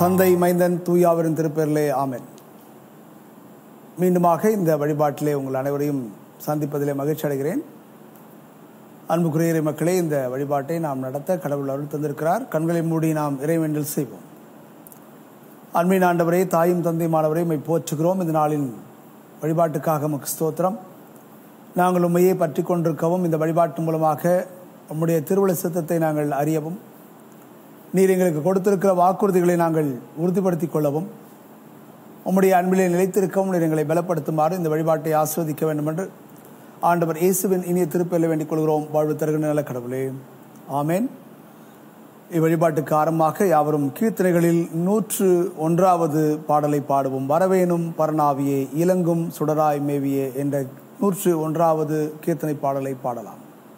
தந்தை மைந்தன் தூயாவரின் திருப்பெயரிலே ஆமென் மீண்டுமாக இந்த வழிபாட்டிலே உங்கள் அனைவரையும் சந்திப்பதிலே மகிழ்ச்சி அடைகிறேன் அன்புக்குரிய இறை மக்களே இந்த வழிபாட்டை நாம் நடத்த கடவுள் அருள் தந்திருக்கிறார் கண்களை மூடி நாம் இறைவேண்டல் செய்வோம் அன்பின் ஆண்டவரே தாயும் தந்தையுமானவரே உம்மை போற்றுகிறோம் இந்த நாளின் வழிபாட்டுக்காக உமக்கு ஸ்தோத்திரம் நாங்கள் உண்மையை பற்றி கொண்டிருக்கவும் இந்த வழிபாட்டு மூலமாக உம்முடைய திருவிழா சித்தத்தை நாங்கள் அறியவும் நீர் எங்களுக்கு கொடுத்திருக்கிற வாக்குறுதிகளை நாங்கள் உறுதிப்படுத்திக் கொள்ளவும் உம்முடைய அன்பிலே நிலைத்திருக்கவும் நீர் எங்களை பலப்படுத்துமாறு இந்த வழிபாட்டை ஆஸ்வதிக்க வேண்டும் என்று ஆண்டவர் இயேசுவின் இனிய திருப்பெல்ல வேண்டிக் கொள்கிறோம் வாழ்வு தருகிற நல்ல கடவுளே ஆமேன் இவ்வழிபாட்டுக்கு ஆரம்பமாக யாவரும் கீர்த்தனைகளில் நூற்று ஒன்றாவது பாடலை பாடுவோம் வரவேணும் பரணாவியே இலங்கும் சுடராய் மேவியே என்ற நூற்று ஒன்றாவது கீர்த்தனை பாடலை பாடலாம்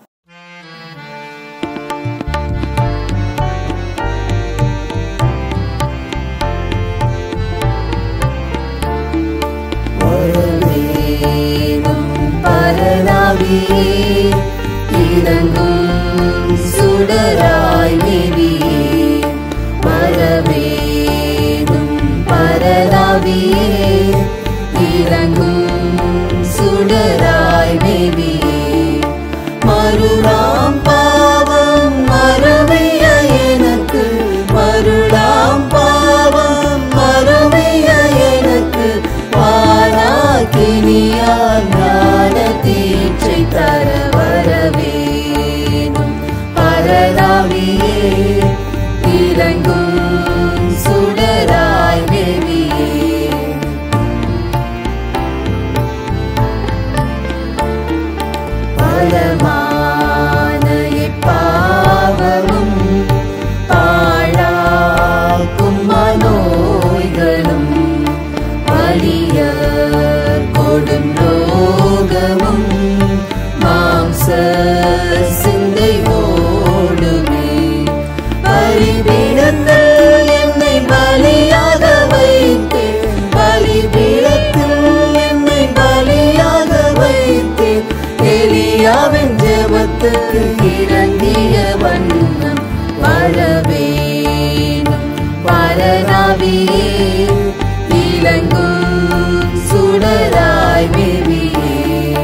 வரவேணும் பரநாவியே இறங்கும் சுடராய் மேவியே வரவேணும் பரநாவியே இறங்கும் சுடராய் மேவியே மருளாம் பாவம் மறுமைய எனக்கு மருளாம் பாவம் மறுமைய எனக்கு வானாக்கினியால் ஞான தீட்சை தர வரவேணும் பரதாவியே இறங்கும் சுடராய் மேவியே பலமான எப்பாவமும் பாழாக்கும் மனோய்களும் வலிய கொடும் ரோகமும் மாம்ச சிந்தை ஓடுமே பலிபீடத்தில் என்னை பலியாக வைத்தேன் பலிபீடத்தில் என்னை பலியாக வைத்தேன் எலியாவின் ஜெபத்துக்கு இறங்கிய வண்ணம் வரவேணும் பரநாவியே இலங்கும் சுடராய் மேவியே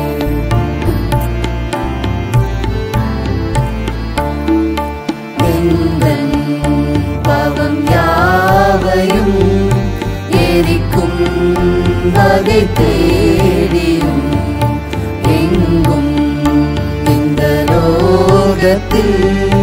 எந்தன் பவம் யாவையும் எரிக்கும் வகை தேடியும் எங்கும் இந்த லோகத்தில்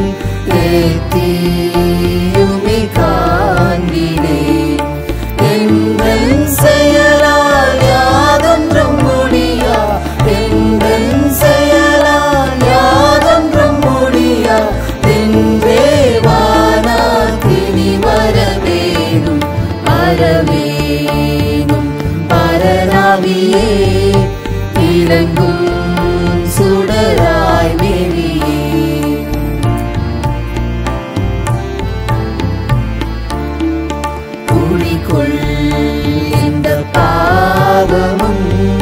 ஏத்தியுமே காண்கிறேன் எங்கள் செயலால் யாதொன்றும் முடியா எங்கள் செயலால் யாதொன்றும் முடியா தென்றேவானா திணி வரவேணும் வரவேணும் பரநாவியே இறங்கும் சுடராய் மேவியே குடிக்குள் இந்த பாவமும்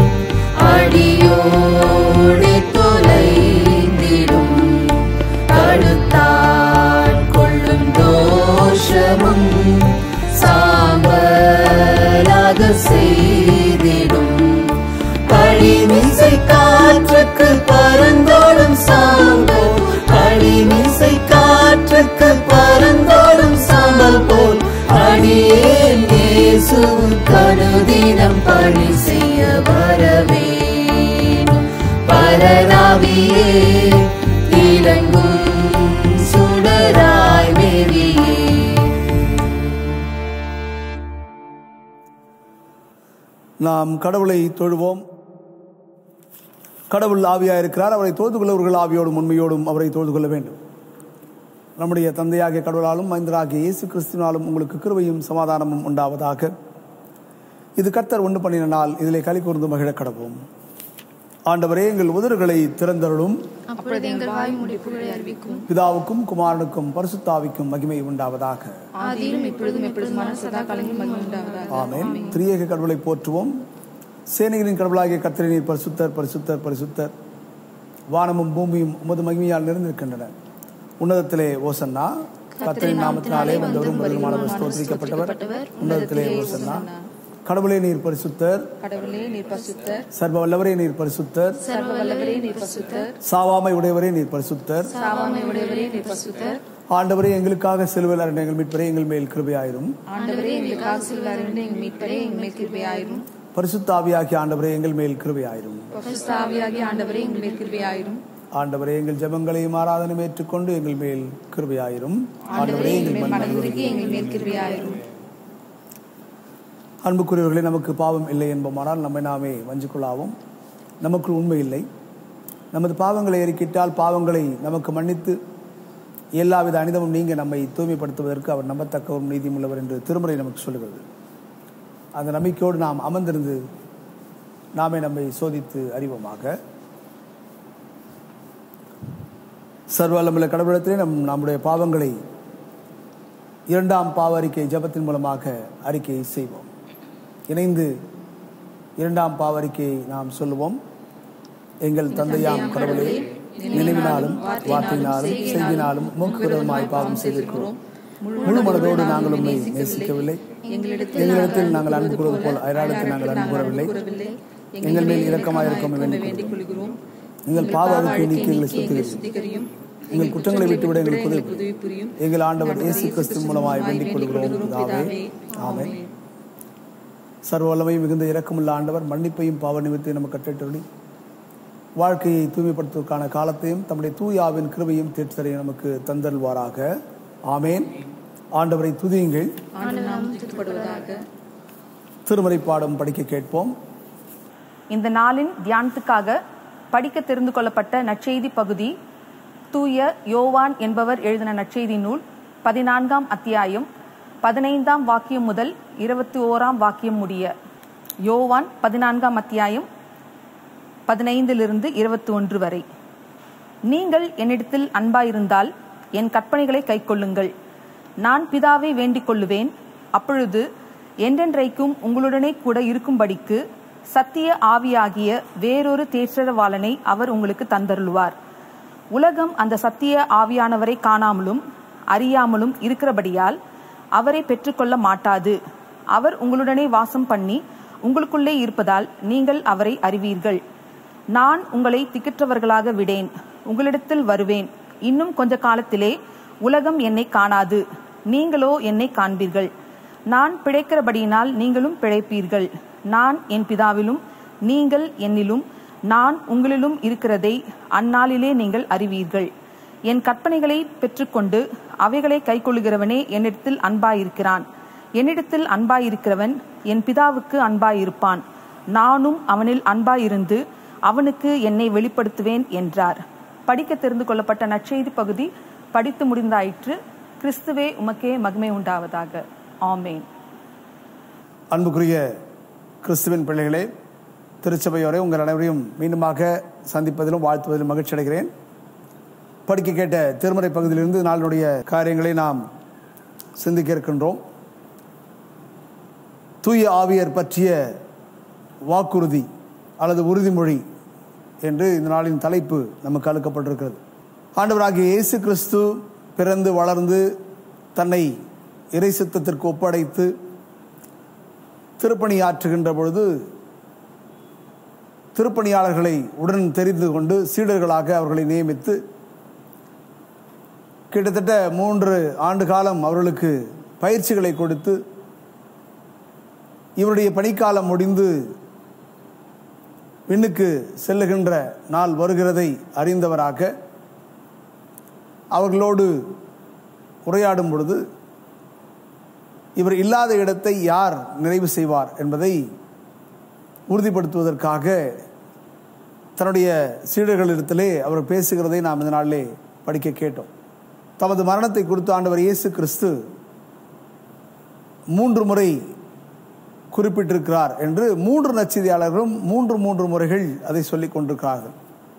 அடியோடு தொலைந்திடும் தடுத்தாட் கொள்ளும் தோஷமும் சாம்பலாக செய்திடும் களிமிசை காற்றுக்கு பறந்தோடும் சாம்பல் களிமிசை காற்றுக்கு பறந்தோடும் சாம்பல் போல் அடியேன் இயேசு கடுதினம் பணி செய்ய வரவேணும் பரநாவியே இலங்கும் சுடராய் மேவியே நாம் கடவுளை தொழுவோம் கடவுள் ஆவியாக இருக்கிறார் அவரை தொழுது கொள்ளவர்கள் ஆவியோடும் உண்மையோடும் அவரை தொழுது கொள்ள வேண்டும் நம்முடைய தந்தையாகிய கடவுளாலும் மைந்தராகிய இயேசு கிறிஸ்துவினாலும் உங்களுக்கு கிருபையும் சமாதானமும் உண்டாவதாக இது கர்த்தர் உண்டு பண்ணின நாள் இதிலே களி கூர்ந்து மகிழ கடவோம் ஆண்டவரே எங்கள் உதடுகளை திறந்தருளும் அப்பொழுது எங்கள் வாய் முடிப்புகளை அறிவிக்கும் பிதாவுக்கும் குமாரனுக்கும் பரிசுத்தாவிக்கும் மகிமை உண்டாவதாக ஆதியிலும் இப்பொழுதும் எப்பொழுதுமான சதா காலங்கள் மகிமை உண்டாவதாக ஆமென் திரியேக கடவுளை போற்றுவோம் சேனைகளின் கடவுளாகிய கர்த்தரை நீர் பரிசுத்தர் பரிசுத்தர் பரிசுத்தர் வானமும் பூமியும் உமது மகிமையால் நிறைந்திருக்கின்றன உன்னதத்திலே ஓசன்னா கர்த்தரின் நாமத்தினாலே வந்தவரும் வருமானவர் ஸ்தோத்திரிக்கப்பட்டவர் உன்னதத்திலே ஓசன்னா கடவுளே நீர் பரிசுத்தர் கடவுளே நீர் பரிசுத்தர் சர்வ வல்லவரே நீர் பரிசுத்தர் சர்வ வல்லவரே நீர் பரிசுத்தர் சாவாமை உடையவரே நீர் பரிசுத்தர் சாவாமை உடையவரே நீர் பரிசுத்தர் ஆண்டவரே எங்களுக்காக சிலுவையில் அறைந்த எங்கள் மீட்பரே எங்கள் மேல் கிருபையாயிரும் ஆண்டவரே எங்களுக்காக செல்வாரின் எங்கள் மீட்பரே எங்கள் மேல் கிருபையாயிரும் பரிசுத்த ஆவியாகிய ஆண்டவரே எங்கள் மேல் கிருபையாயிரும் பரிசுத்தாவியாகிய ஆண்டவரே எங்கள் மேல் கிருபையாயிரும் ஆண்டவரே எங்கள் ஜெபங்களையும் ஆராதனை ஏற்றுக்கொண்டு எங்கள் மேல் கிருபையாயிரும் ஆண்டவரே எங்கள் மேல் மனதுருகி எங்கள் மேல் கிருபையாயிரும் அன்புக்குரியவர்களே நமக்கு பாவம் இல்லை என்போமானால் நம்மை நாமே வஞ்சிக்கொள்ளாவும் நமக்குள் உண்மை இல்லை நமது பாவங்களை எரிக்கிட்டால் பாவங்களை நமக்கு மன்னித்து எல்லாவித அனிதமும் நீங்க நம்மை தூய்மைப்படுத்துவதற்கு அவர் நம்பத்தக்கவரும் நீதியுள்ளவர் என்று திருமுறை நமக்கு சொல்லுகிறது அந்த நம்பிக்கையோடு நாம் அமர்ந்திருந்து நாமே நம்மை சோதித்து அறிவோமாக சர்வல்லமுள்ள கடவுளத்திலே நம் நம்முடைய பாவங்களை இரண்டாம் பாவ அறிக்கை ஜபத்தின் மூலமாக அறிக்கையை செய்வோம் இணைந்து இரண்டாம் பாவ அறிக்கையை நாம் சொல்லுவோம் எங்கள் தந்தையாம் கடவுளே நினைவினாலும் வார்த்தையினாலும் செய்தினாலும் மூக்குவிதமாய் பாவம் செய்திருக்கிறோம் முழு மனதோடு நாங்கள் உண்மை நேசிக்கவில்லை எங்களிடத்தில் நாங்கள் அன்பு கூறுவது போல் அயராளத்தில் நாங்கள் அன்பு கூறவில்லை எங்கள் மேல் இரக்கமாயிருக்கும் வேண்டிக் கொள்கிறோம் எங்கள் பாவ அறிக்கை நீக்கி எங்களை சுத்திகரிக்கும் சுத்திகரியும் எங்கள் குற்றங்களை விட்டுவிட எங்களுக்கு உதவி உதவி புரியும் எங்கள் ஆண்டவர் இயேசு கிறிஸ்து மூலமாய் வேண்டிக் கொள்கிறோம் பிதாவே ஆமென் சர்வ வல்லமை மிகுந்த இரக்கமுள்ள ஆண்டவர் மன்னிப்பையும் பாவ நிமித்தையும் நம்ம கட்டிட்டுள்ளி வாழ்க்கையை தூய்மைப்படுத்துவதற்கான காலத்தையும் தம்முடைய தூயாவின் கிருபையும் தேற்றரையும் நமக்கு தந்தல்வாராக ஆமேன் ஆண்டவரை துதியுங்கள் ஆண்டு நாம் துதிக்கப்படுவதாக திருமறை பாடம் படிக்க கேட்போம் இந்த நாளின் தியானத்துக்காக படிக்க தெரிந்து கொள்ளப்பட்ட நற்செய்தி பகுதி தூய யோவான் என்பவர் எழுதின நற்செய்தி நூல் பதினான்காம் அத்தியாயம் பதினைந்தாம் வாக்கியம் முதல் இருபத்தி ஓராம் வாக்கியம் முடிய யோவான் பதினான்காம் அத்தியாயம் பதினைந்திலிருந்து இருபத்தி ஒன்று வரை நீங்கள் என்னிடத்தில் அன்பாயிருந்தால் என் கற்பனைகளை கைக்கொள்ளுங்கள் நான் பிதாவை வேண்டிக் கொள்ளுவேன் அப்பொழுது என்றென்றைக்கும் உங்களுடனே கூட இருக்கும்படிக்கு சத்திய ஆவியாகிய வேறொரு தேற்றரவாளனை அவர் உங்களுக்கு தந்தருளுவார் உலகம் அந்த சத்திய ஆவியானவரை காணாமலும் அறியாமலும் இருக்கிறபடியால் அவரை பெற்றுக்கொள்ள மாட்டாது அவர் உங்களுடனே வாசம் பண்ணி உங்களுக்குள்ளே இருப்பதால் நீங்கள் அவரை அறிவீர்கள் நான் உங்களை திக்கற்றவர்களாக விடேன் உங்களிடத்தில் வருவேன் இன்னும் கொஞ்ச காலத்திலே உலகம் என்னை காணாது நீங்களோ என்னை காண்பீர்கள் நான் பிழைக்கிறபடியினால் நீங்களும் பிழைப்பீர்கள் நான் என் பிதாவிலும் நீங்கள் என்னிலும் நான் உங்களிலும் இருக்கிறதை அந்நாளிலே நீங்கள் அறிவீர்கள் என் கற்பனைகளை பெற்றுக்கொண்டு அவைகளை கைக்கொள்ளுகிறவனே என்னிடத்தில் அன்பாயிருக்கிறான் என்னிடத்தில் அன்பாயிருக்கிறவன் என் பிதாவுக்கு அன்பாயிருப்பான் நானும் அவனில் அன்பாயிருந்து அவனுக்கு என்னை வெளிப்படுத்துவேன் என்றார் படிக்க தெரிந்து கொள்ளப்பட்ட நற்செய்தி பகுதி படித்து முடிந்தாயிற்று கிறிஸ்துவே உமக்கே மகிமை உண்டாவதாக ஆமேன் அன்புக்குரிய கிறிஸ்துவின் பிள்ளைகளே திருச்சபையோரை உங்கள் அனைவரையும் மீண்டுமாக சந்திப்பதிலும் வாழ்த்துவதிலும் மகிழ்ச்சி அடைகிறேன் படிக்க கேட்ட திருமறை பகுதியிலிருந்து நாளினுடைய காரியங்களை நாம் சிந்திக்க இருக்கின்றோம் தூய ஆவியர் பற்றிய வாக்குறுதி அல்லது உறுதிமொழி என்று இந்த நாளின் தலைப்பு நமக்கு அளிக்கப்பட்டிருக்கிறது ஆண்டவராகிய இயேசு கிறிஸ்து பிறந்து வளர்ந்து தன்னை இறை சித்தத்திற்கு ஒப்படைத்து திருப்பணி ஆற்றுகின்ற பொழுது திருப்பணியாளர்களை உடன் தெரிந்து கொண்டு சீடர்களாக அவர்களை நியமித்து கிட்டத்தட்ட மூன்று ஆண்டு காலம் அவர்களுக்கு பயிற்சிகளை கொடுத்து இவருடைய பணிக்காலம் முடிந்து விண்ணுக்கு செல்லுகின்ற நாள் வருகிறதை அறிந்தவராக அவர்களோடு உரையாடும் பொழுது இவர் இல்லாத இடத்தை யார் நிறைவு செய்வார் என்பதை உறுதிப்படுத்துவதற்காக தன்னுடைய சீடர்களிடத்திலே அவர் பேசுகிறதை நாம் இந்த நாளிலே படிக்க கேட்டோம் தமது மரணத்தை குறித்து ஆண்டவர் இயேசு கிறிஸ்து மூன்று முறை குறிப்பிட்டிருக்கிறார் என்று மூன்று நச்செய்தியாளர்களும் மூன்று மூன்று முறைகள் அதை சொல்லிக் கொண்டிருக்கிறார்கள்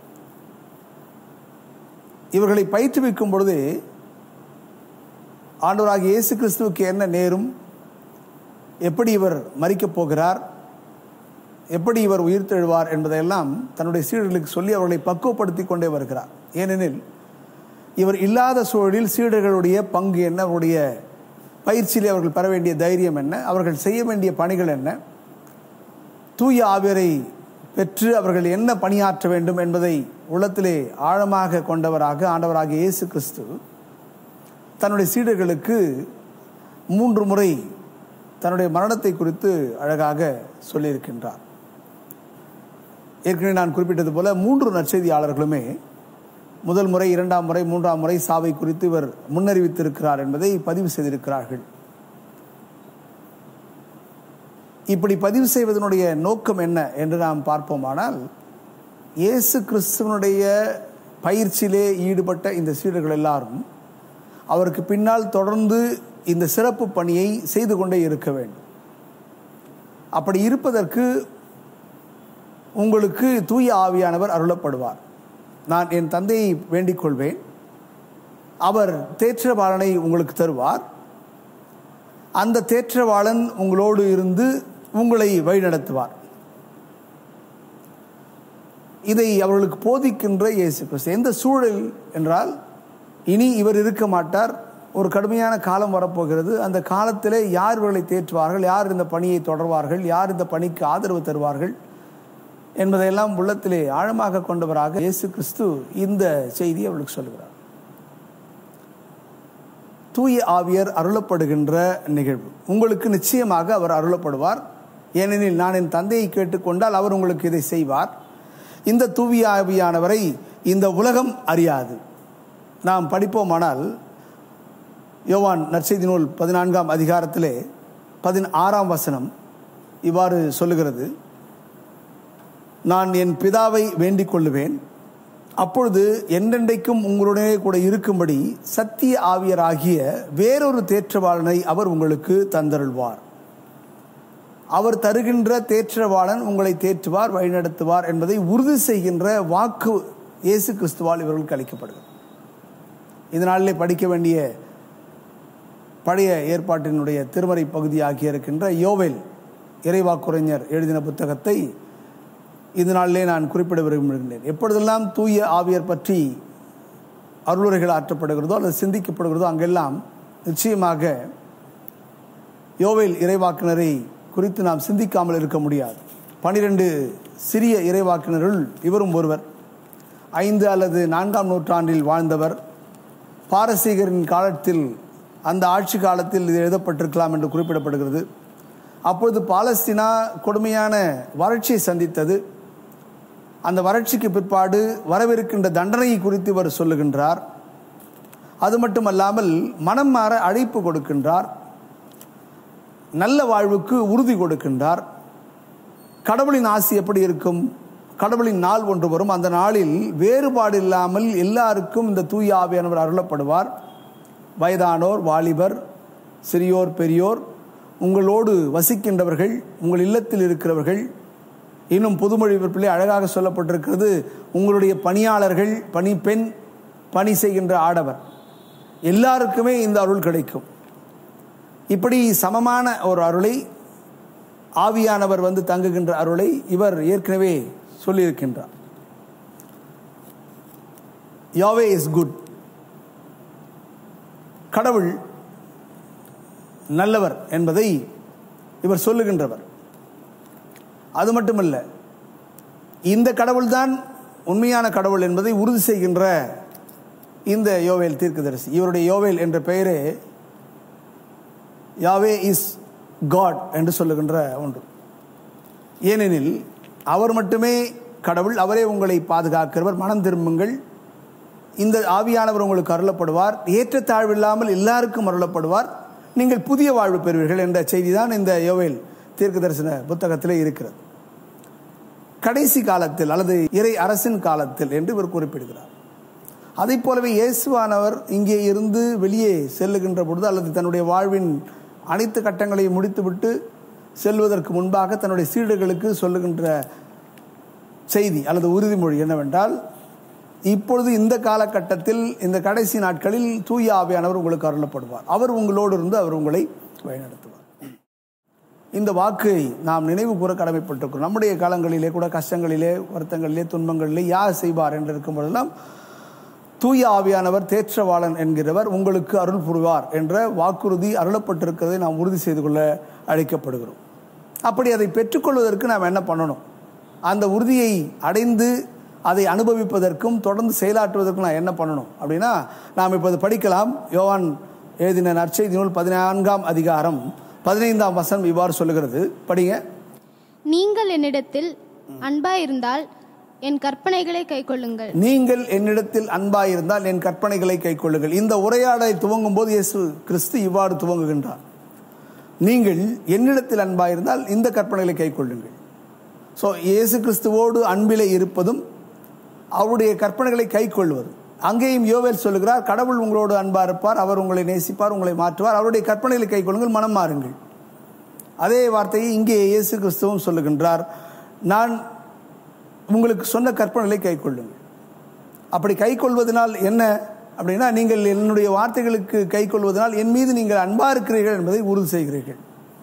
இவர்களை பயிற்றுவிக்கும் பொழுது ஆண்டவராகிய இயேசு கிறிஸ்துவுக்கு என்ன நேரும் எப்படி இவர் மறிக்கப் போகிறார் எப்படி இவர் உயிர்த்தெழுவார் என்பதையெல்லாம் தன்னுடைய சீடர்களுக்கு சொல்லி அவர்களை பக்குவப்படுத்தி கொண்டே வருகிறார் ஏனெனில் இவர் இல்லாத சூழலில் சீடர்களுடைய பங்கு என்ன அவருடைய பயிற்சியிலே அவர்கள் பெற வேண்டிய தைரியம் என்ன அவர்கள் செய்ய வேண்டிய பணிகள் என்ன தூய ஆவியரை பெற்று அவர்கள் என்ன பணியாற்ற வேண்டும் என்பதை உள்ளத்திலே ஆழமாக கொண்டவராக ஆண்டவராகிய இயேசு கிறிஸ்து தன்னுடைய சீடர்களுக்கு மூன்று முறை தன்னுடைய மரணத்தை குறித்து அழகாக சொல்லியிருக்கின்றார் ஏற்கனவே நான் குறிப்பிட்டது போல மூன்று நற்செய்தியாளர்களுமே முதல் முறை இரண்டாம் முறை மூன்றாம் முறை சாவை குறித்து இவர் முன்னறிவித்திருக்கிறார் என்பதை பதிவு செய்திருக்கிறார்கள் இப்படி பதிவு செய்வதனுடைய நோக்கம் என்ன என்று நாம் பார்ப்போமானால் இயேசு கிறிஸ்துவனுடைய பயிற்சியிலே ஈடுபட்ட இந்த சீடர்கள் எல்லாரும் அவருக்கு பின்னால் தொடர்ந்து இந்த சிறப்பு பணியை செய்து கொண்டே இருக்க வேண்டும் அப்படி இருப்பதற்கு உங்களுக்கு தூய ஆவியானவர் அருளப்படுவார் நான் என் தந்தையை வேண்டிக் கொள்வேன் அவர் தேற்றவாளனை உங்களுக்கு தருவார் அந்த தேற்றவாளன் உங்களோடு இருந்து உங்களை வழிநடத்துவார் இதை அவர்களுக்கு போதிக்கின்ற இயேசு கிறிஸ்து எந்த சூழல் என்றால் இனி இவர் இருக்க மாட்டார் ஒரு கடுமையான காலம் வரப்போகிறது அந்த காலத்திலே யார் இவர்களை தேற்றுவார்கள் யார் இந்த பணியை தொடர்வார்கள் யார் இந்த பணிக்கு ஆதரவு தருவார்கள் என்பதையெல்லாம் உள்ளத்திலே ஆழமாக கொண்டவராக இயேசு கிறிஸ்து இந்த செய்தியை அவர்களுக்கு சொல்லுகிறார் தூய ஆவியர் அருளப்படுகின்ற நிகழ்வு உங்களுக்கு நிச்சயமாக அவர் அருளப்படுவார் ஏனெனில் நான் என் தந்தையை கேட்டுக்கொண்டால் அவர் உங்களுக்கு இதை செய்வார் இந்த தூய ஆவியானவரை இந்த உலகம் அறியாது நாம் படிப்போமானால் யோவான் நற்செய்தி நூல் பதினான்காம் அதிகாரத்திலே பதினாறாம் வசனம் இவ்வாறு சொல்லுகிறது நான் என் பிதாவை வேண்டிக் கொள்ளுவேன் அப்பொழுது என்றென்றைக்கும் உங்களுடனே கூட இருக்கும்படி சத்திய ஆவியராகிய வேறொரு தேற்றவாளனை அவர் உங்களுக்கு தந்தருள்வார் அவர் தருகின்ற தேற்றவாளன் உங்களை தேற்றுவார் வழிநடத்துவார் என்பதை உறுதி செய்கின்ற வாக்கு இயேசு கிறிஸ்துவால் இவர்களுக்கு அளிக்கப்படுகிறது இதனாலே படிக்க வேண்டிய பழைய ஏற்பாட்டினுடைய திருமறை பகுதியாகி இருக்கின்ற யோவேல் இறைவாக்குரைஞர் எழுதின புத்தகத்தை இது நாளிலே நான் குறிப்பிட விரும்புகின்றேன் எப்பொழுதெல்லாம் தூய ஆவியர் பற்றி அருளுரைகள் ஆற்றப்படுகிறதோ அல்லது சிந்திக்கப்படுகிறதோ அங்கெல்லாம் நிச்சயமாக யோவேல் இறைவாக்கினரை குறித்து நாம் சிந்திக்காமல் இருக்க முடியாது பனிரெண்டு சிறிய இறைவாக்கினருள் இவரும் ஒருவர் ஐந்து அல்லது நான்காம் நூற்றாண்டில் வாழ்ந்தவர் பாரசீகரின் காலத்தில் அந்த ஆட்சி காலத்தில் இது எழுதப்பட்டிருக்கலாம் என்று குறிப்பிடப்படுகிறது அப்பொழுது பாலஸ்தீனா கொடுமையான வறட்சியை சந்தித்தது அந்த வறட்சிக்கு பிற்பாடு வரவிருக்கின்ற தண்டனையை குறித்து இவர் சொல்லுகின்றார் அது மட்டுமல்லாமல் மனம் மாற அழைப்பு கொடுக்கின்றார் நல்ல வாழ்வுக்கு உறுதி கொடுக்கின்றார் கடவுளின் ஆசி எப்படி இருக்கும் கடவுளின் நாள் ஒன்று வரும் அந்த நாளில் வேறுபாடு இல்லாமல் எல்லாருக்கும் இந்த தூய ஆவியானவர் அருளப்படுவார் வயதானோர் வாலிபர் சிறியோர் பெரியோர் உங்களோடு வசிக்கின்றவர்கள் உங்கள் இல்லத்தில் இருக்கிறவர்கள் இன்னும் புதுமொழி பிள்ளை அழகாக சொல்லப்பட்டிருக்கிறது உங்களுடைய பணியாளர்கள் பணி பெண் பணி செய்கின்ற ஆடவர் எல்லாருக்குமே இந்த அருள் கிடைக்கும் இப்படி சமமான ஒரு அருளை ஆவியானவர் வந்து தங்குகின்ற அருளை இவர் ஏற்கனவே சொல்லியிருக்கின்றார் யாவே இஸ் குட் கடவுள் நல்லவர் என்பதை இவர் சொல்லுகின்றவர் அது மட்டுமல்ல இந்த கடவுள்தான் உண்மையான கடவுள் என்பதை உறுதி செய்கின்ற இந்த யோவேல் தீர்க்கதரிசி இவருடைய யோவேல் என்ற பெயரே யாவே இஸ் காட் என்று சொல்லுகின்ற ஒன்று ஏனெனில் அவர் மட்டுமே கடவுள் அவரே உங்களை பாதுகாக்கிறவர் மனம் திரும்புங்கள் இந்த ஆவியானவர் உங்களுக்கு அருளப்படுவார் ஏற்றத்தாழ்வில்லாமல் எல்லாருக்கும் அருளப்படுவார் நீங்கள் புதிய வாழ்வு பெறுவீர்கள் என்ற செய்தி தான் இந்த யோவேல் தீர்க்க தரிசன புத்தகத்திலே இருக்கிறது கடைசி காலத்தில் அல்லது இறை அரசின் காலத்தில் என்று இவர் குறிப்பிடுகிறார் அதை போலவே இயேசுவானவர் இங்கே இருந்து வெளியே செல்லுகின்ற பொழுது அல்லது தன்னுடைய வாழ்வின் அனைத்து கட்டங்களையும் முடித்துவிட்டு செல்வதற்கு முன்பாக தன்னுடைய சீடர்களுக்கு சொல்லுகின்ற செய்தி அல்லது உறுதிமொழி என்னவென்றால் இப்பொழுது இந்த காலகட்டத்தில் இந்த கடைசி நாட்களில் தூய ஆவியானவர் உங்களுக்கு அருளப்படுவார் அவர் உங்களோடு இருந்து அவர் உங்களை வழிநடத்துவார் இந்த வாக்கை நாம் நினைவு கூற கடமைப்பட்டிருக்கிறோம் நம்முடைய காலங்களிலே கூட கஷ்டங்களிலே வருத்தங்களிலே துன்பங்களிலே யார் செய்வார் என்று இருக்கும் பொழுதெல்லாம் தூய ஆவியானவர் தேற்றவாளன் என்கிறவர் உங்களுக்கு அருள் புரிவார் என்ற வாக்குறுதி அருளப்பட்டிருக்கிறதை நாம் உறுதி செய்து கொள்ள அழைக்கப்படுகிறோம் அப்படி அதை பெற்றுக்கொள்வதற்கு நாம் என்ன பண்ணணும் அந்த உறுதியை அடைந்து அதை அனுபவிப்பதற்கும் தொடர்ந்து செயலாற்றுவதற்கும் நான் என்ன பண்ணணும் அப்படின்னா நாம் இப்போது படிக்கலாம் யோவான் எழுதின நற்செய்தி நூல் பதினான்காம் அதிகாரம் பதினைந்தாம் வசனம் இவ்வாறு சொல்லுகிறது படிங்க நீங்கள் என்னிடத்தில் அன்பாயிருந்தால் என் கற்பனைகளை கைக்கொள்ளுங்கள் நீங்கள் என்னிடத்தில் அன்பாயிருந்தால் என் கற்பனைகளை கைக்கொள்ளுங்கள் இந்த உரையாடலை துவங்கும் போது இயேசு கிறிஸ்து இவ்வாறு துவங்குகின்றார் நீங்கள் என்னிடத்தில் அன்பாயிருந்தால் இந்த கற்பனைகளை கைக்கொள்ளுங்கள் ஸோ இயேசு கிறிஸ்துவோடு அன்பிலே இருப்பதும் அவருடைய கற்பனைகளை கைக்கொள்வது அங்கேயும் யோவேல் சொல்லுகிறார் கடவுள் உங்களோடு அன்பா இருப்பார் அவர் உங்களை நேசிப்பார் உங்களை மாற்றுவார் அவருடைய கற்பனைகளை கைக்கொள்ளுங்கள் மனம் மாறுங்கள் அதே வார்த்தையை இங்கே இயேசு கிறிஸ்துவும் சொல்லுகின்றார் நான் உங்களுக்கு சொன்ன கற்பனைகளை கைக்கொள்ளுங்கள் அப்படி கைக்கொள்வதனால் என்ன அப்படின்னா நீங்கள் என்னுடைய வார்த்தைகளுக்கு கைக்கொள்வதனால் என் மீது நீங்கள் அன்பா இருக்கிறீர்கள் என்பதை உறுதி செய்கிறீர்கள்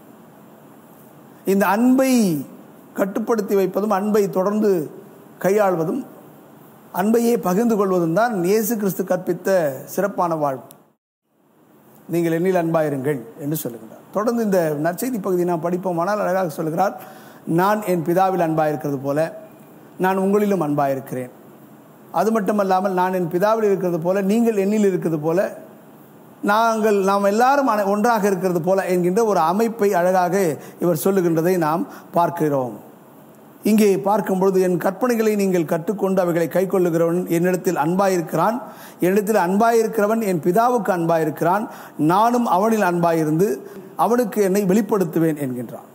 இந்த அன்பை கட்டுப்படுத்தி வைப்பதும் அன்பை தொடர்ந்து கையாள்வதும் அன்பையே பகிர்ந்து கொள்வதும் தான் இயேசு கிறிஸ்து கற்பித்த சிறப்பான வாழ்வு நீங்கள் எண்ணில் அன்பாயிருங்கள் என்று சொல்லுகிறார் தொடர்ந்து இந்த நற்செய்தி பகுதி நாம் படிப்போமானால் அழகாக சொல்கிறார் நான் என் பிதாவில் அன்பாயிருக்கிறது போல நான் உங்களிலும் அன்பாயிருக்கிறேன் அது மட்டுமல்லாமல் நான் என் பிதாவில் இருக்கிறது போல நீங்கள் என்னில் இருக்கிறது போல நாங்கள் நாம் எல்லாரும் அனை- ஒன்றாக இருக்கிறது போல என்கின்ற ஒரு அமைப்பை அழகாக இவர் சொல்லுகின்றதை நாம் பார்க்கிறோம் இங்கே பார்க்கும் பொழுது என் கற்பனைகளை நீங்கள் கற்றுக்கொண்டு அவைகளை கைக்கொள்ளுகிறவன் என்னிடத்தில் அன்பாயிருக்கிறான் என்னிடத்தில் அன்பாயிருக்கிறவன் என் பிதாவுக்கு அன்பாயிருக்கிறான் நானும் அவனில் அன்பாயிருந்து அவனுக்கு என்னை வெளிப்படுத்துவேன் என்கின்றான்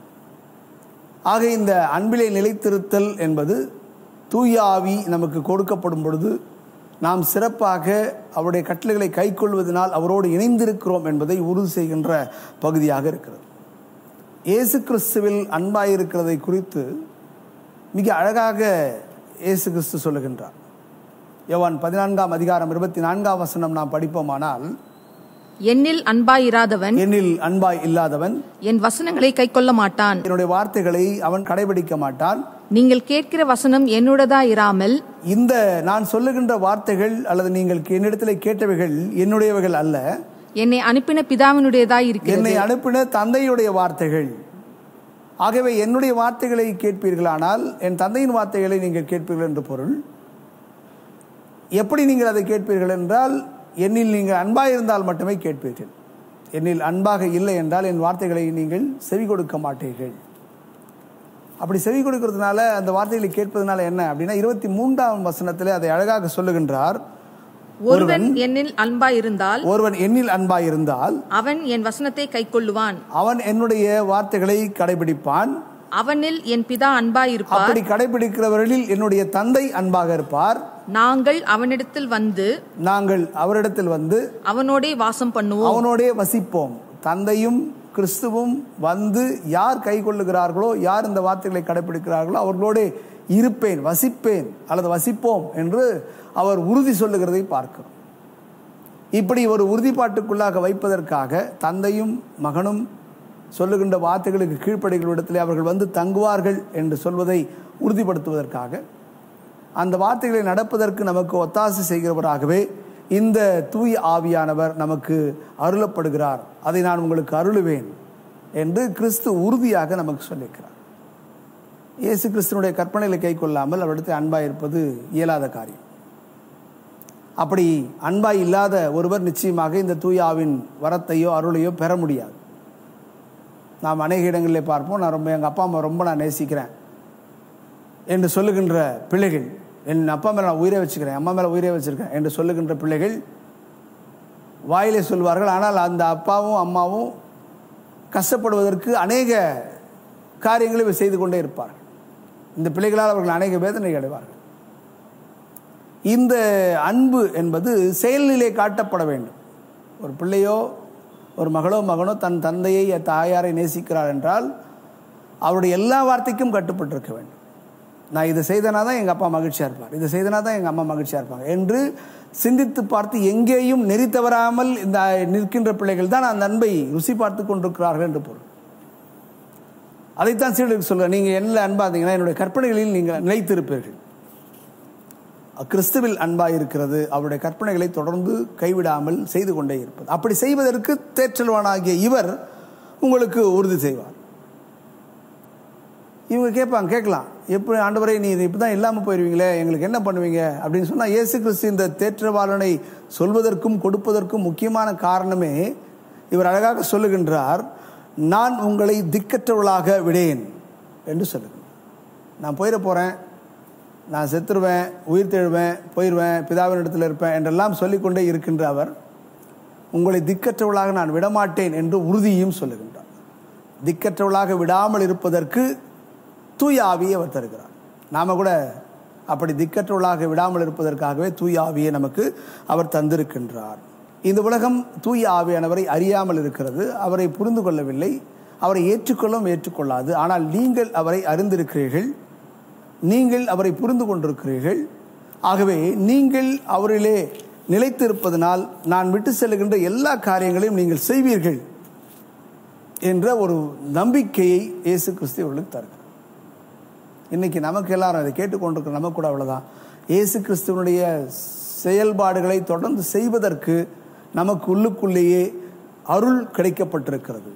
ஆக இந்த அன்பிலே நிலைத்திருத்தல் என்பது தூய ஆவி நமக்கு கொடுக்கப்படும் பொழுது நாம் சிறப்பாக அவருடைய கட்டளைகளை கைக்கொள்வதனால் அவரோடு இணைந்திருக்கிறோம் என்பதை உறுதி செய்கின்ற பகுதியாக இருக்கிறது இயேசு கிறிஸ்துவில் அன்பாயிருக்கிறதை குறித்து மிக அழகாக இயேசு கிறிஸ்து சொல்லுகின்றார் யோவான் பதினான்காம் அதிகாரம் இருபத்தி நான்காம் வசனம் நாம் படிப்போமானால் என்னில் அன்பாயிராதவன் என்னில் அன்பாய் இல்லாதவன் என் வசனங்களை கைக்கொள்ள மாட்டான் என்னுடைய வார்த்தைகளை அவன் கடைபிடிக்க மாட்டான் நீங்கள் கேட்கிற வசனம் என்னுடையதா இராமல் இந்த நான் சொல்லுகின்ற வார்த்தைகள் அல்லது நீங்கள் என்னிடத்தில் கேட்டவைகள் என்னுடையவைகள் அல்ல என்னை அனுப்பின பிதாவினுடையதா இருக்கிறது என்னை அனுப்பின தந்தையுடைய வார்த்தைகள் ஆகவே என்னுடைய வார்த்தைகளை கேட்பீர்களானால் என் தந்தையின் வார்த்தைகளை நீங்கள் கேட்பீர்கள் என்று பொருள் எப்படி நீங்கள் அதை கேட்பீர்கள் என்றால் என்னில் நீங்கள் அன்பாக இருந்தால் மட்டுமே கேட்பீர்கள் என்னில் அன்பாக இல்லை என்றால் என் வார்த்தைகளை நீங்கள் செவி கொடுக்க மாட்டீர்கள் அப்படி செவி கொடுக்கறதுனால அந்த வார்த்தைகளை கேட்பதனால என்ன அப்படின்னா இருபத்தி மூன்றாம் வசனத்திலே அதை அழகாக சொல்லுகின்றார் ஒருவன் என்னில் அன்பாயிருந்தால் ஒருவன் என்னில் அன்பாய் இருந்தால் அவன் என் வசனத்தை கைக்கொள்ளுவான் அவன் என்னுடைய வார்த்தைகளை கடைபிடிப்பான் அவனில் என் பிதா அன்பாயிருப்பார் அப்படி கடைபிடிக்கிறவர்களில் என்னுடைய தந்தை அன்பாக இருப்பார் நாங்கள் அவனிடத்தில் வந்து நாங்கள் அவரிடத்தில் வந்து அவனோடே வாசம் பண்ணுவோம் அவனோடே வசிப்போம் தந்தையும் கிறிஸ்துவும் வந்து யார் கை கொள்ளுகிறார்களோ யார் இந்த வார்த்தைகளை கடைபிடிக்கிறார்களோ அவர்களோடே இருப்பேன் வசிப்பேன் அல்லது வசிப்போம் என்று அவர் உறுதி சொல்லுகிறதை பார்க்கிறோம் இப்படி ஒரு உறுதிப்பாட்டுக்குள்ளாக வைப்பதற்காக தந்தையும் மகனும் சொல்லுகின்ற வார்த்தைகளுக்கு கீழ்ப்படிகள் இடத்திலே அவர்கள் வந்து தங்குவார்கள் என்று சொல்வதை உறுதிப்படுத்துவதற்காக அந்த வார்த்தைகளை நடப்பதற்கு நமக்கு ஒத்தாசை செய்கிறவராகவே இந்த தூய ஆவியானவர் நமக்கு அருளப்படுகிறார் அதை நான் உங்களுக்கு அருளுவேன் என்று கிறிஸ்து உறுதியாக நமக்கு சொல்லியிருக்கிறார் இயேசு கிறிஸ்துனுடைய கற்பனைகளை கை கொள்ளாமல் அவரிடத்தில் அன்பாய் இருப்பது இயலாத காரியம் அப்படி அன்பாய் இல்லாத ஒருவர் நிச்சயமாக இந்த தூய ஆவின் வரத்தையோ அருளையோ பெற முடியாது நாம் அநேக இடங்களிலே பார்ப்போம் நான் ரொம்ப எங்கள் அப்பா அம்மா ரொம்ப நான் நேசிக்கிறேன் என்று சொல்லுகின்ற பிள்ளைகள் என் அப்பா மேலே நான் உயிரை வச்சுக்கிறேன் அம்மா மேலே உயிரை வச்சிருக்கேன் என்று சொல்லுகின்ற பிள்ளைகள் வாயிலே சொல்வார்கள் ஆனால் அந்த அப்பாவும் அம்மாவும் கஷ்டப்படுவதற்கு அநேக காரியங்களை இவர் செய்து கொண்டே இருப்பார்கள் இந்த பிள்ளைகளால் அவர்கள் அநேக வேதனை அடைவார்கள் இந்த அன்பு என்பது செயலிலே காட்டப்பட வேண்டும் ஒரு பிள்ளையோ ஒரு மகளோ மகனோ தன் தந்தையை தாயாரை நேசிக்கிறார் என்றால் அவருடைய எல்லா வார்த்தைக்கும் கட்டுப்பட்டிருக்க வேண்டும் நான் இதை செய்தனா தான் எங்கள் அப்பா மகிழ்ச்சியாக இருப்பார் இதை செய்தனா தான் எங்கள் அம்மா மகிழ்ச்சியாக இருப்பாங்க என்று சிந்தித்து பார்த்து எங்கேயும் நெறி தவறாமல் இந்த நிற்கின்ற பிள்ளைகள் தான் அந்த அன்பை ருசி பார்த்து கொண்டிருக்கிறார்கள் என்று பொருள் அதைத்தான் சீடருக்கு சொல்கிறேன் நீங்கள் என்ன அன்பாதீங்கன்னா என்னுடைய கற்பனைகளில் நீங்கள் நிலைத்திருப்பீர்கள் கிறிஸ்துவில் அன்பாய் இருக்கிறது அவருடைய கற்பனைகளை தொடர்ந்து கைவிடாமல் செய்து கொண்டே இருப்பது அப்படி செய்வதற்கு தேற்றல்வானாகிய இவர் உங்களுக்கு உறுதி செய்வார் இவங்க கேட்பாங்க கேட்கலாம் எப்படி ஆண்டவரை நீ இப்படி தான் இல்லாமல் போயிடுவீங்களே எங்களுக்கு என்ன பண்ணுவீங்க அப்படின்னு சொன்னால் இயேசு கிறிஸ்து இந்த தேற்றவாளனை சொல்வதற்கும் கொடுப்பதற்கும் முக்கியமான காரணமே இவர் அழகாக சொல்லுகின்றார் நான் உங்களை திக்கற்றவளாக விடேன் என்று சொல்லுகிறார் நான் போயிட போகிறேன் நான் செத்துருவேன் உயிர் தெழுவேன் போயிடுவேன் பிதாவின் இடத்துல இருப்பேன் என்றெல்லாம் சொல்லிக்கொண்டே இருக்கின்ற அவர் உங்களை திக்கற்றவளாக நான் விடமாட்டேன் என்று உறுதியும் சொல்லுகின்றார் திக்கற்றவளாக விடாமல் இருப்பதற்கு தூய ஆவியை அவர் தருகிறார் நாம கூட அப்படி திக்கற்றவளாக விடாமல் இருப்பதற்காகவே தூய ஆவியை நமக்கு அவர் தந்திருக்கின்றார் இந்த உலகம் தூய ஆவியானவரை அறியாமல் இருக்கிறது அவரை புரிந்து கொள்ளவில்லை அவரை ஏற்றுக்கொள்ளவும் ஏற்றுக்கொள்ளாது ஆனால் நீங்கள் அவரை அறிந்திருக்கிறீர்கள் நீங்கள் அவரை புரிந்து கொண்டிருக்கிறீர்கள் ஆகவே நீங்கள் அவரிலே நிலைத்திருப்பதனால் நான் விட்டு செல்லுகின்ற எல்லா காரியங்களையும் நீங்கள் செய்வீர்கள் என்ற ஒரு நம்பிக்கையை இயேசு கிறிஸ்து அவர்களுக்கு தருகிறார் இன்னைக்கு நமக்கு எல்லாரும் அதை கேட்டுக்கொண்டிருக்கிற நமக்கு கூட அவ்வளவுதான் இயேசு கிறிஸ்துவனுடைய செயல்பாடுகளை தொடர்ந்து செய்வதற்கு நமக்கு உள்ளுக்குள்ளேயே அருள் கிடைக்கப்பட்டிருக்கிறது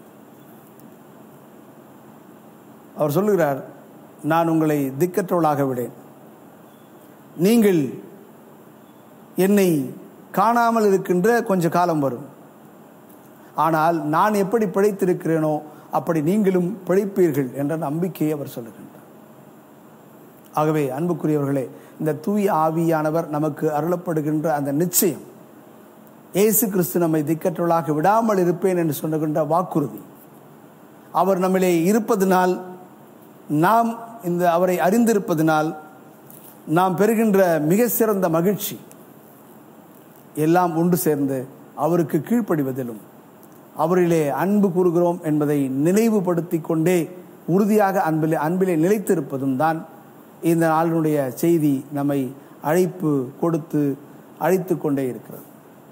அவர் சொல்லுகிறார் நான் உங்களை திக்கற்றவளாக விடேன் நீங்கள் என்னை காணாமல் இருக்கின்ற கொஞ்ச காலம் வரும் ஆனால் நான் எப்படி பிழைத்திருக்கிறேனோ அப்படி நீங்களும் பிழைப்பீர்கள் என்ற நம்பிக்கையை அவர் சொல்லுகின்றார் ஆகவே அன்புக்குரியவர்களே இந்த தூய ஆவியானவர் நமக்கு அருளப்படுகின்ற அந்த நிச்சயம் இயேசு கிறிஸ்து நம்மை திக்கற்றவளாக விடாமல் இருப்பேன் என்று சொல்லுகின்ற வாக்குறுதி அவர் நம்மிலே இருப்பதனால் நாம் இந்த அவரை அறிந்திருப்பதனால் நாம் பெறுகின்ற மிக சிறந்த மகிழ்ச்சி எல்லாம் ஒன்று சேர்ந்து அவருக்கு கீழ்ப்படிவதிலும் அவரிலே அன்பு கூறுகிறோம் என்பதை நினைவுபடுத்தி கொண்டே உறுதியாக அன்பிலே அன்பிலே நிலைத்திருப்பதும் தான் இந்த நாளினுடைய செய்தி நம்மை அழைப்பு கொடுத்து அழைத்து கொண்டே இருக்கிறது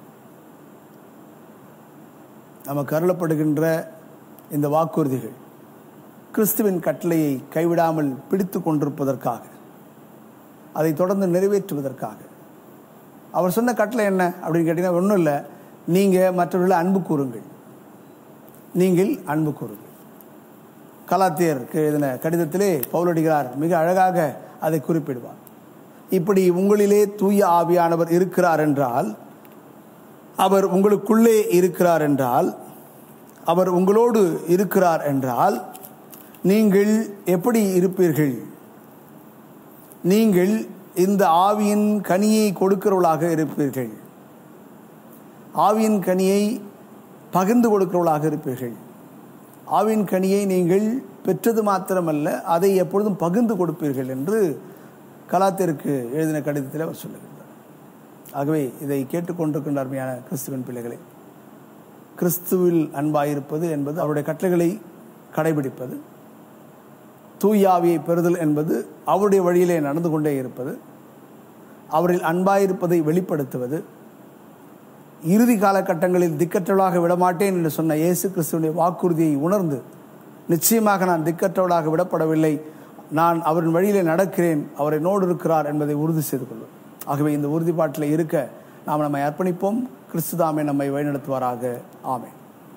நமக்கு அருளப்படுகின்ற இந்த வாக்குறுதிகள் கிறிஸ்துவின் கட்டளையை கைவிடாமல் பிடித்து கொண்டிருப்பதற்காக அதை தொடர்ந்து நிறைவேற்றுவதற்காக அவர் சொன்ன கட்டளை என்ன அப்படின்னு கேட்டீங்கன்னா ஒன்றும் இல்லை நீங்கள் மற்றவர்களை அன்பு கூறுங்கள் நீங்கள் அன்பு கூறுங்கள் கலாத்தியருக்கு எழுதின கடிதத்திலே பவுலடிகளார் மிக அழகாக அதை குறிப்பிடுவார் இப்படி உங்களிலே தூய ஆவியானவர் இருக்கிறார் என்றால் அவர் உங்களுக்குள்ளே இருக்கிறார் என்றால் அவர் உங்களோடு இருக்கிறார் என்றால் நீங்கள் எப்படி இருப்பீர்கள் நீங்கள் இந்த ஆவியின் கனியை கொடுக்கிறவர்களாக இருப்பீர்கள் ஆவியின் கனியை பகிர்ந்து கொடுக்கிறவர்களாக இருப்பீர்கள் ஆவின் கனியை நீங்கள் பெற்றது மாத்திரமல்ல அதை எப்பொழுதும் பகிர்ந்து கொடுப்பீர்கள் என்று கலாத்திற்கு எழுதின கடிதத்தில் அவர் சொல்லுகின்றார் ஆகவே இதை கேட்டுக்கொண்டிருக்கின்ற அருமையான கிறிஸ்துவின் பிள்ளைகளே கிறிஸ்துவில் அன்பாயிருப்பது என்பது அவருடைய கட்டளைகளை கடைபிடிப்பது தூயாவியை பெறுதல் என்பது அவருடைய வழியிலே நடந்து கொண்டே இருப்பது அவரில் அன்பாயிருப்பதை வெளிப்படுத்துவது இறுதி காலகட்டங்களில் திக்கற்றவளாக விடமாட்டேன் என்று சொன்ன இயேசு கிறிஸ்துவனுடைய வாக்குறுதியை உணர்ந்து நிச்சயமாக நான் திக்கற்றவளாக விடப்படவில்லை நான் அவரின் வழியிலே நடக்கிறேன் அவர் என்னோடு இருக்கிறார் என்பதை உறுதி செய்து கொள்வோம் ஆகவே இந்த உறுதிப்பாட்டில் இருக்க நாம் நம்மை அர்ப்பணிப்போம் கிறிஸ்துதாமே நம்மை வழிநடத்துவாராக ஆமென்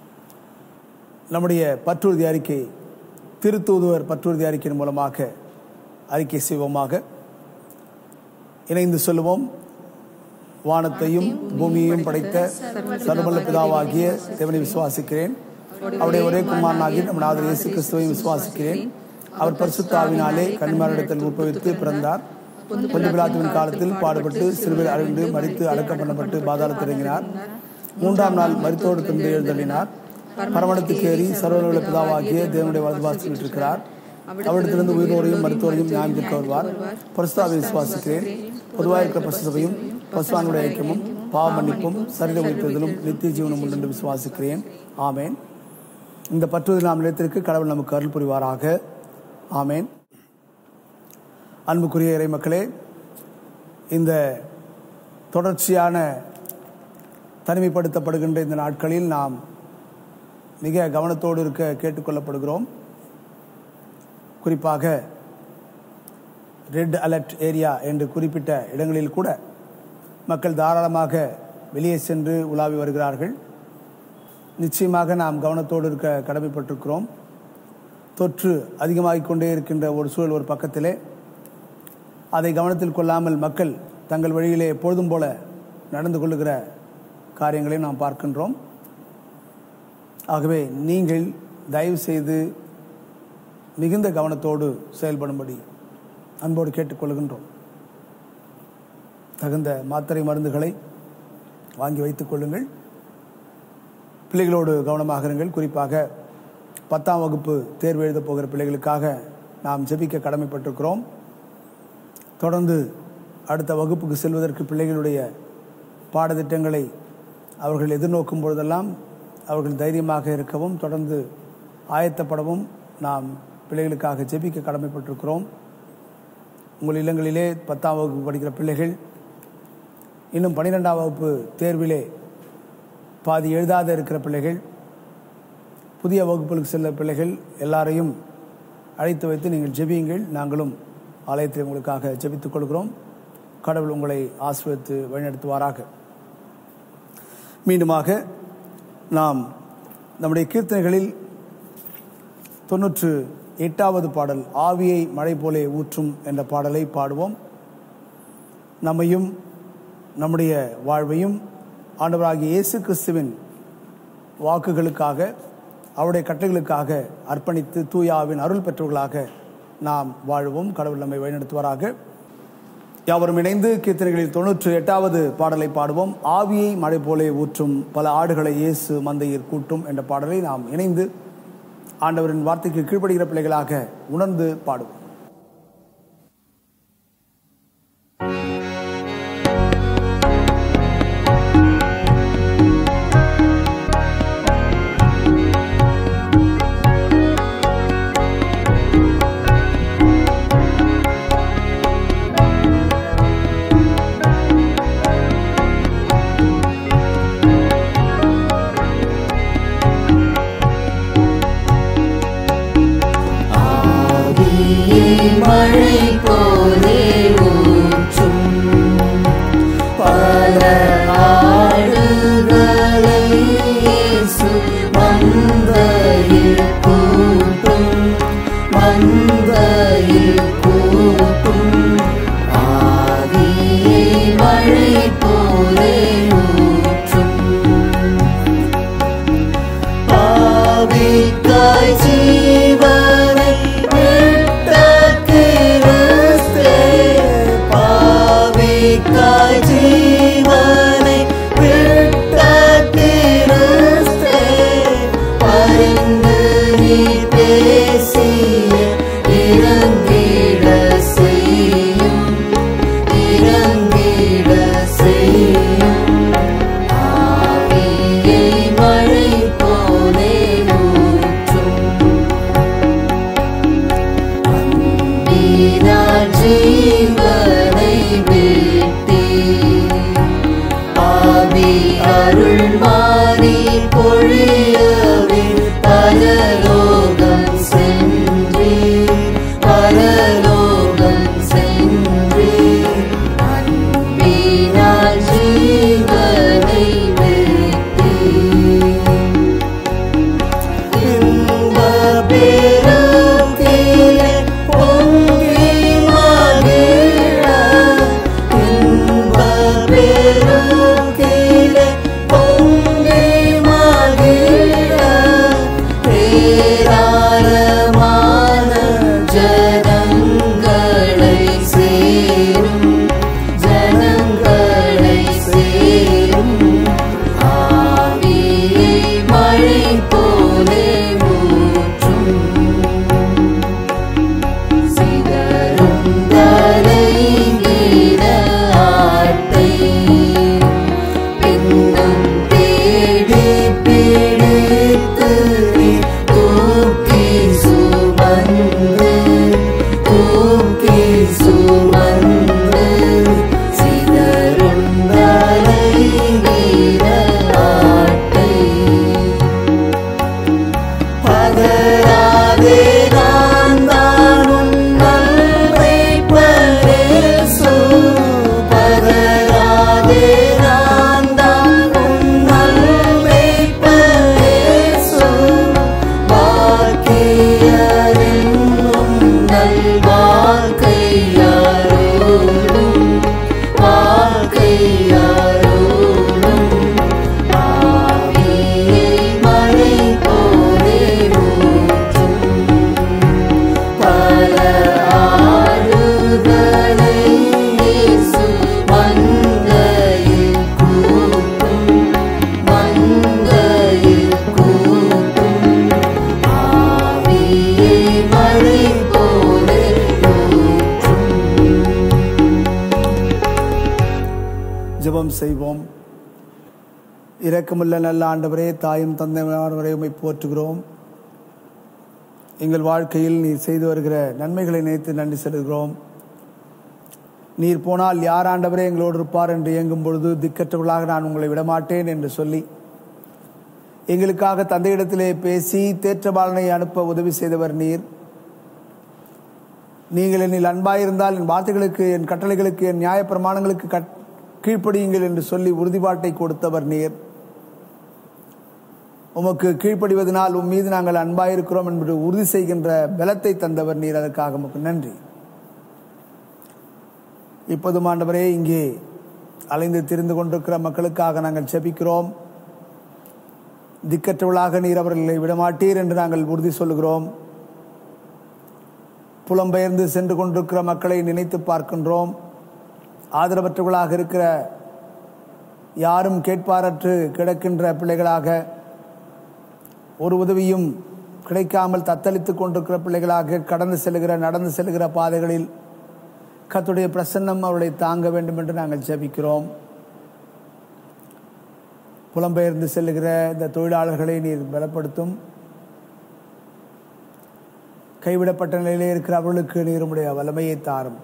நம்முடைய பற்றுறுதி அறிக்கை திருத்தூதுவர் பற்றுறுதி அறிக்கையின் மூலமாக அறிக்கை செய்வோமாக இணைந்து சொல்லுவோம் வானத்தையும் பூமியையும் படைத்த சர்வல்ல பிதாவாகிய தேவனை விசுவாசிக்கிறேன் அவருடைய ஒரே குமாரனாகி நம் நாதர் இயேசு கிறிஸ்துவையும் விசுவாசிக்கிறேன் அவர் பரிசுத்தாவினாலே கண்மாரிடத்தில் உட்பவித்து பிறந்தார் கொஞ்ச பிலாத்துவின் காலத்தில் பாடுபட்டு சிறுவில் அழிந்து மறித்து அடக்கம் பண்ணப்பட்டு பாதாளத்தில் இறங்கினார் மூன்றாம் நாள் மருத்தோடு திருந்து எழுந்தள்ளினார் பரமணத்துக்கு ஏறி சர்வலுள்ள பிதாவாகிய தேவனுடைய வலதுபாசில் இருக்கிறார் அவரிடத்திலிருந்து உயிரோரையும் மருத்துவரையும் நியாயம் தீர்க்க வருவார் பரிசுத்தாவை விசுவாசிக்கிறேன் பொதுவாக இருக்கிற பசுசபையும் பசுவானுடைய ஐக்கியமும் பாவ மன்னிப்பும் சரீர உயிர்த்ததிலும் நித்திய ஜீவனம் உண்டு என்று விசுவாசிக்கிறேன் ஆமேன் இந்த பற்றுவதில் நாம் நிலைத்திற்கு கடவுள் நமக்கு அருள் புரிவாராக ஆமேன் அன்புக்குரிய இறை மக்களே இந்த தொடர்ச்சியான தனிமைப்படுத்தப்படுகின்ற இந்த நாட்களில் நாம் மிக கவனத்தோடு இருக்க கேட்டுக்கொள்ளப்படுகிறோம் குறிப்பாக ரெட் அலர்ட் ஏரியா என்று குறிப்பிட்ட இடங்களில் கூட மக்கள் தாராளமாக வெளியே சென்று உலாவி வருகிறார்கள் நிச்சயமாக நாம் கவனத்தோடு இருக்க கடமைப்பட்டிருக்கிறோம் தொற்று அதிகமாகிக் கொண்டே இருக்கின்ற ஒரு சூழல் ஒரு பக்கத்திலே அதை கவனத்தில் கொள்ளாமல் மக்கள் தங்கள் வழியிலே எப்பொழுதும் போல நடந்து கொள்ளுகிற காரியங்களை நாம் பார்க்கின்றோம் ஆகவே நீங்கள் தயவு செய்து மிகுந்த கவனத்தோடு செயல்படும்படி அன்போடு கேட்டுக்கொள்கின்றோம் தகுந்த மாத்திரை மருந்துகளை வாங்கி வைத்துக் கொள்ளுங்கள் பிள்ளைகளோடு கவனமாக இருங்கள் குறிப்பாக பத்தாம் வகுப்பு தேர்வு எழுதப் போகிற பிள்ளைகளுக்காக நாம் ஜெபிக்க கடமைப்பட்டிருக்கிறோம் தொடர்ந்து அடுத்த வகுப்புக்கு செல்வதற்கு பிள்ளைகளுடைய பாடத்திட்டங்களை அவர்கள் எதிர்நோக்கும் பொழுதெல்லாம் அவர்கள் தைரியமாக இருக்கவும் தொடர்ந்து ஆயத்தப்படவும் நாம் பிள்ளைகளுக்காக ஜெபிக்க கடமைப்பட்டிருக்கிறோம் உங்கள் இல்லங்களிலே பத்தாம் வகுப்பு படிக்கிற பிள்ளைகள் இன்னும் பன்னிரெண்டாம் வகுப்பு தேர்விலே பாதி எழுதாத இருக்கிற பிள்ளைகள் புதிய வகுப்புகளுக்கு செல்ல பிள்ளைகள் எல்லாரையும் அழைத்து வைத்து நீங்கள் ஜெபியுங்கள் நாங்களும் ஆலயத்தில் உங்களுக்காக ஜெபித்துக் கொள்கிறோம் கடவுள் உங்களை ஆசீர்வதித்து வழிநடத்துவாராக மீண்டுமாக நாம் நம்முடைய கீர்த்தனைகளில் தொன்னூற்று எட்டாவது பாடல் ஆவியை மழை போலே ஊற்றும் என்ற பாடலை பாடுவோம் நம்மையும் நம்முடைய வாழ்வையும் ஆண்டவராகிய இயேசு கிறிஸ்துவின் வாக்குகளுக்காக அவருடைய கட்டளைகளுக்காக அர்ப்பணித்து தூயாவின் அருள் பெற்றவர்களாக நாம் வாழ்வோம் கடவுள் நம்மை வழிநடத்துவாராக யாவரும் இணைந்து கீர்த்தனைகளில் தொன்னூற்று எட்டாவது பாடலை பாடுவோம் ஆவியை மழை போலே ஊற்றும் பல ஆடுகளை இயேசு மந்தையில் கூட்டும் என்ற பாடலை நாம் இணைந்து ஆண்டவரின் வார்த்தைக்கு கீழ்ப்படுகிற பிள்ளைகளாக உணர்ந்து பாடுவோம் ஆவியே மழை போலே ஊற்றும் பல ஆடுகளை இயேசு மந்தையில் கூட்டும் மந்தையில் கூட்டும் ஆவியே மழை போலே ஊற்றும் பாவிக்காய் ஜீவனை விட்ட கிறிஸ்தே பாவிக்காய் ஜீவனை விட்ட கிறிஸ்தே பரிந்து நீ பேசிய இறங்கிட செய்யும் இறங்கிட செய்யும் ஆவியை மழை போலே ஊற்றும் அன்பினால் ஜீவனை விட்டீர் ஜெபம் செய்வோம் இரக்கமுள்ள நல்ல ஆண்டவரே தாயும் தந்தையானவரே உம்மை போற்றுகிறோம் எங்கள் வாழ்க்கையில் நீர் செய்து வருகிற நன்மைகளை நினைத்து நன்றி செலுகிறோம் நீர் போனால் யார் ஆண்டவரே எங்களோடு இருப்பார் என்று இயங்கும் பொழுது திக்கற்றவர்களாக நான் உங்களை விடமாட்டேன் என்று சொல்லி எங்களுக்காக தந்தையிடத்திலே பேசி தேற்றபாலனை அனுப்ப உதவி செய்தவர் நீர் நீங்கள் என்னில் அன்பாயிருந்தால் என் வார்த்தைகளுக்கு என் கட்டளைகளுக்கு என் நியாயப்பிரமாணங்களுக்கு கட் கீழ்ப்படியுங்கள் என்று சொல்லி உறுதிப்பாட்டை கொடுத்தவர் நீர் உமக்கு கீழ்ப்படிவதனால் உம் மீது நாங்கள் அன்பாயிருக்கிறோம் என்று உறுதி செய்கின்ற பலத்தை தந்தவர் நீர் அதற்காக உமக்கு நன்றி இப்போதும் ஆண்டவரே இங்கே அலைந்து திரிந்து கொண்டிருக்கிற மக்களுக்காக நாங்கள் செபிக்கிறோம் திக்கற்றவளாக நீர் அவர்களை விடமாட்டீர் என்று நாங்கள் உறுதி சொல்கிறோம் புலம்பெயர்ந்து சென்று கொண்டிருக்கிற மக்களை நினைத்து பார்க்கின்றோம் ஆதரவற்றவர்களாக இருக்கிற யாரும் கேட்பாரற்று கிடக்கின்ற பிள்ளைகளாக ஒரு உதவியும் கிடைக்காமல் தத்தளித்துக் கொண்டிருக்கிற பிள்ளைகளாக கடந்து செல்கிற நடந்து செல்கிற பாதைகளில் கத்துடைய பிரசன்னம் அவர்களை தாங்க வேண்டும் என்று நாங்கள் ஜெபிக்கிறோம் புலம்பெயர்ந்து செல்லுகிற இந்த தொழிலாளர்களை நீர் பலப்படுத்தும் கைவிடப்பட்ட நிலையிலே இருக்கிற அவர்களுக்கு நீர் உம்முடைய வல்லமையை தாரும்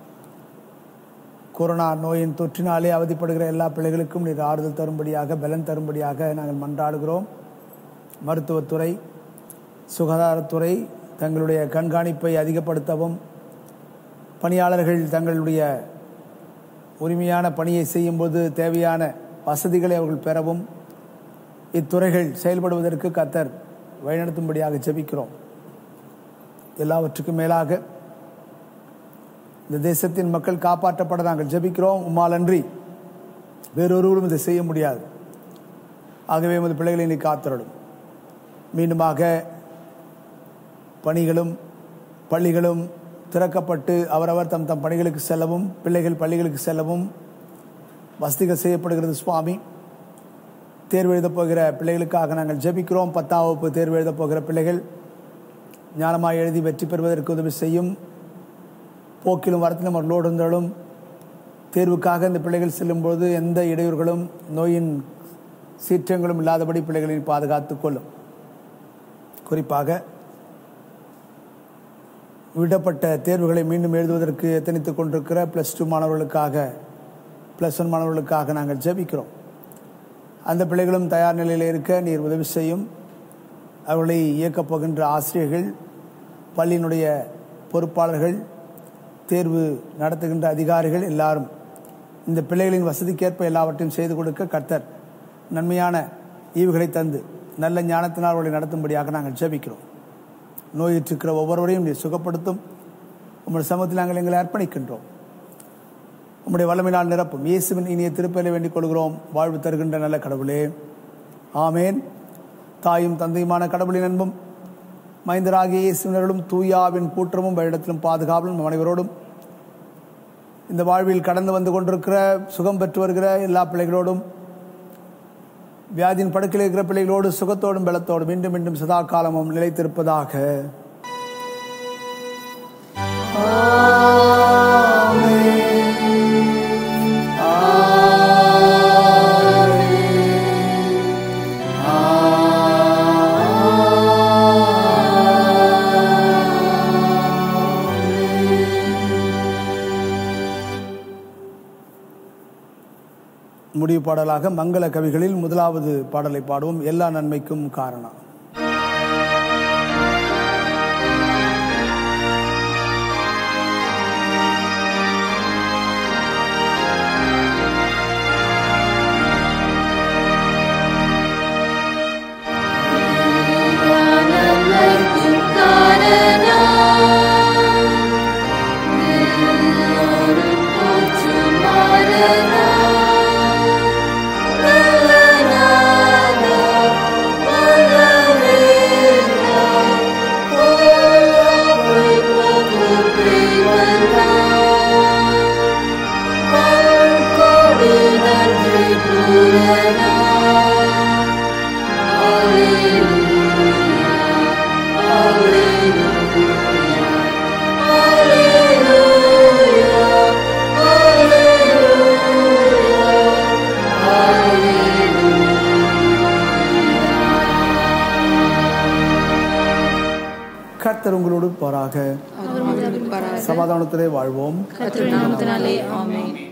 கொரோனா நோயின் தொற்றினாலே அவதிப்படுகிற எல்லா பிள்ளைகளுக்கும் நீர் ஆறுதல் தரும்படியாக பலன் தரும்படியாக நாங்கள் மன்றாடுகிறோம் மருத்துவத்துறை சுகாதாரத்துறை தங்களுடைய கண்காணிப்பை அதிகப்படுத்தவும் பணியாளர்கள் தங்களுடைய உரிமையான பணியை செய்யும்போது தேவையான வசதிகளை அவர்கள் பெறவும் இத்துறைகள் செயல்படுவதற்கு கத்தர் வழிநடத்தும்படியாக ஜெபிக்கிறோம் எல்லாவற்றுக்கும் மேலாக இந்த தேசத்தின் மக்கள் காப்பாற்றப்பட நாங்கள் ஜெபிக்கிறோம் உம்மாலன்றி வேறொருவரும் இதை செய்ய முடியாது ஆகவே எமது பிள்ளைகளை நீ காத்திரடும் மீண்டுமாக பணிகளும் பள்ளிகளும் திறக்கப்பட்டு அவரவர் தம் தம் பணிகளுக்கு செல்லவும் பிள்ளைகள் பள்ளிகளுக்கு செல்லவும் வசதிகள் செய்யப்படுகிறது சுவாமி தேர்வு எழுதப் போகிற பிள்ளைகளுக்காக நாங்கள் ஜெபிக்கிறோம் பத்தாம் வகுப்பு தேர்வு எழுதப் போகிற பிள்ளைகள் ஞானமாக எழுதி வெற்றி பெறுவதற்கு உதவி செய்யும் போக்கிலும் வரத்திலும் அவர்களோடு இருந்தாலும் தேர்வுக்காக இந்த பிள்ளைகள் செல்லும்போது எந்த இடையூறுகளும் நோயின் சீற்றங்களும் இல்லாதபடி பிள்ளைகளை பாதுகாத்துக் கொள்ளும் குறிப்பாக விடப்பட்ட தேர்வுகளை மீண்டும் எழுதுவதற்கு எத்தனித்துக் கொண்டிருக்கிற ப்ளஸ் டூ மாணவர்களுக்காக ப்ளஸ் ஒன் மாணவர்களுக்காக நாங்கள் ஜெபிக்கிறோம் அந்த பிள்ளைகளும் தயார் நிலையில் இருக்க நீர் உதவி செய்யும் அவர்களை இயக்கப் போகின்ற ஆசிரியர்கள் பள்ளியினுடைய பொறுப்பாளர்கள் தேர்வு நடத்துகின்ற அதிகாரிகள் எல்லாரும் இந்த பிள்ளைகளின் வசதிக்கேற்ப எல்லாவற்றையும் செய்து கொடுக்க கர்த்தர் நன்மையான ஈவுகளை தந்து நல்ல ஞானத்தினால் அவர்களை நடத்தும்படியாக நாங்கள் ஜெபிக்கிறோம் நோயிற்றிருக்கிற ஒவ்வொருவரையும் நீர் சுகப்படுத்தும் உங்களுடைய சமூகத்தில் நாங்கள் எங்களை அர்ப்பணிக்கின்றோம் உம்முடைய வல்லமையினால் நிரப்பும் இயேசுவின் இனிய திருப்பலை வேண்டிக் கொள்கிறோம் வாழ்வு தருகின்ற நல்ல கடவுளே ஆமேன் தாயும் தந்தையுமான கடவுளின் அன்பும் மைந்தராகிய இயேசுவினர்களும் தூயாவின் கூற்றமும் வழிடத்திலும் பாதுகாவலும் நம் அனைவரோடும் இந்த வாழ்வில் கடந்து வந்து கொண்டிருக்கிற சுகம் பெற்று வருகிற எல்லா பிள்ளைகளோடும் வியாதியின் படுக்கையில் இருக்கிற பிள்ளைகளோடு சுகத்தோடும் பலத்தோடும் மீண்டும் மீண்டும் சதா காலமும் நிலைத்திருப்பதாக முடிவு பாடலாக மங்கள கவிகளில் முதலாவது பாடலை பாடுவோம் எல்லா நன்மைக்கும் காரணம் Hallelujah. இருப்பாராக அவர் மகிழ்ந்திருப்பாராக சமாதானத்திலே வாழ்வோம் கர்த்தருடைய நாமத்தினாலே ஆமென்